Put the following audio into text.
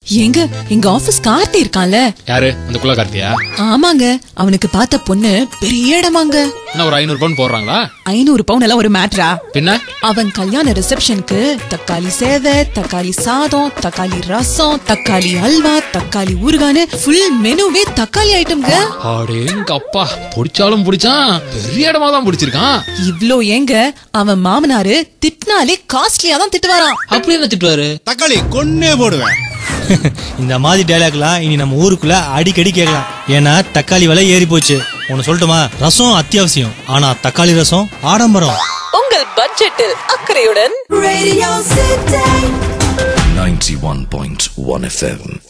எங்க எங்க ஆபீஸ் கார்த்தி இருக்கான்ல யாரு அந்த குள்ள கார்த்தியா ஆமாங்க அவனுக்கு பார்த்த பொண்ணு பெரிய இடமாங்க என்ன ஒரு ஐநூறு பவுன் போடுறாங்களா ஐநூறு பவுன் எல்லாம் ஒரு மேட்ரா பின்ன அவன் கல்யாண ரிசப்ஷனுக்கு தக்காளி சேவை தக்காளி சாதம் தக்காளி ரசம் தக்காளி அல்வா தக்காளி ஊறுகான்னு ஃபுல் மெனுவே தக்காளி ஐட்டம்ங்க அடேங்க அப்பா பிடிச்சாலும் பிடிச்சான் பெரிய இடமா தான் பிடிச்சிருக்கான் இவ்ளோ ஏங்க அவன் மாமனாரு திட்டினாலே காஸ்ட்லியா தான் திட்டுவாராம் அப்படி என்ன திட்டுவாரு தக்காளி கொன்னே போடுவேன் இந்த மாதிரி டைலாக்லாம் இனி நம்ம ஊருக்குள்ள அடிக்கடி கேட்கலாம் ஏன்னா தக்காளி விலை ஏறி போச்சு ஒன்னு சொல்லட்டுமா ரசம் அத்தியாவசியம் ஆனா தக்காளி ரசம் ஆடம்பரம் உங்கள் பட்ஜெட்டில் அக்கறையுடன் ninety one point one FM.